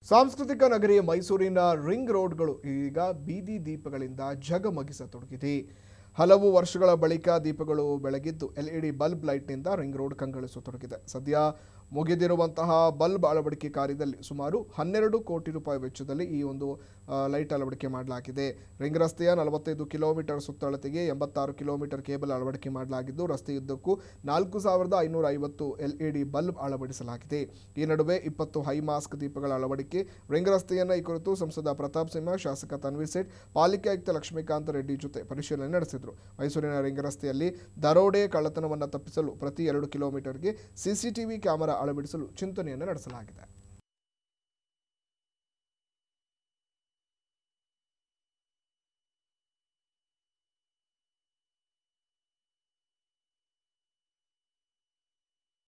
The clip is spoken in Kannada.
ಸಾಂಸ್ಕೃತಿಕ ನಗರಿ ಮೈಸೂರಿನ ರಿಂಗ್ ರೋಡ್ಗಳು ಈಗ ಬೀದಿ ದೀಪಗಳಿಂದ ಜಗಮಗಿಸತೊಡಗಿದೆ ಹಲವು ವರ್ಷಗಳ ಬಳಿಕ ದೀಪಗಳು ಬೆಳಗಿದ್ದು ಎಲ್ಇಡಿ ಬಲ್ಬ್ ಲೈಟ್ನಿಂದ ರಿಂಗ್ ರೋಡ್ ಕಂಗೊಳಿಸತೊಡಗಿದೆ ಸದ್ಯ ಮುಗಿದಿರುವಂತಹ ಬಲ್ಬ್ ಅಳವಡಿಕೆ ಕಾರ್ಯದಲ್ಲಿ ಸುಮಾರು ಹನ್ನೆರಡು ಕೋಟಿ ರೂಪಾಯಿ ವೆಚ್ಚದಲ್ಲಿ ಈ ಒಂದು ಆ, ಲೈಟ್ ಅಳವಡಿಕೆ ಮಾಡಲಾಗಿದೆ ರಿಂಗ್ ರಸ್ತೆಯ ನಲವತ್ತೈದು ಕಿಲೋಮೀಟರ್ ಸುತ್ತಳತೆಗೆ ಎಂಬತ್ತಾರು ಕಿಲೋಮೀಟರ್ ಕೇಬಲ್ ಅಳವಡಿಕೆ ಮಾಡಲಾಗಿದ್ದು ರಸ್ತೆಯುದ್ದಕ್ಕೂ ನಾಲ್ಕು ಸಾವಿರದ ಐನೂರ ಐವತ್ತು ಎಲ್ಇಡಿ ಬಲ್ಬ್ ಅಳವಡಿಸಲಾಗಿದೆ ಈ ನಡುವೆ ಇಪ್ಪತ್ತು ಹೈ ಮಾಸ್ಕ್ ದೀಪಗಳ ಅಳವಡಿಕೆ ರಿಂಗ್ ರಸ್ತೆಯನ್ನು ಈ ಕುರಿತು ಸಂಸದ ಪ್ರತಾಪ್ ಸಿಂಹ ಶಾಸಕ ತನ್ವೀರ್ ಸೇಠ್ ಪಾಲಿಕೆ ಆಯುಕ್ತ ಲಕ್ಷ್ಮೀಕಾಂತ್ ರೆಡ್ಡಿ ಜೊತೆ ಪರಿಶೀಲನೆ ನಡೆಸಿದರು ಮೈಸೂರಿನ ರಿಂಗ್ ರಸ್ತೆಯಲ್ಲಿ ದರೋಡೆ ಕಳ್ಳತನವನ್ನು ತಪ್ಪಿಸಲು ಪ್ರತಿ ಎರಡು ಕಿಲೋಮೀಟರ್ಗೆ ಸಿಸಿಟಿವಿ ಕ್ಯಾಮೆರಾ ಅಳವಡಿಸಲು ಚಿಂತನೆಯನ್ನು ನಡೆಸಲಾಗಿದೆ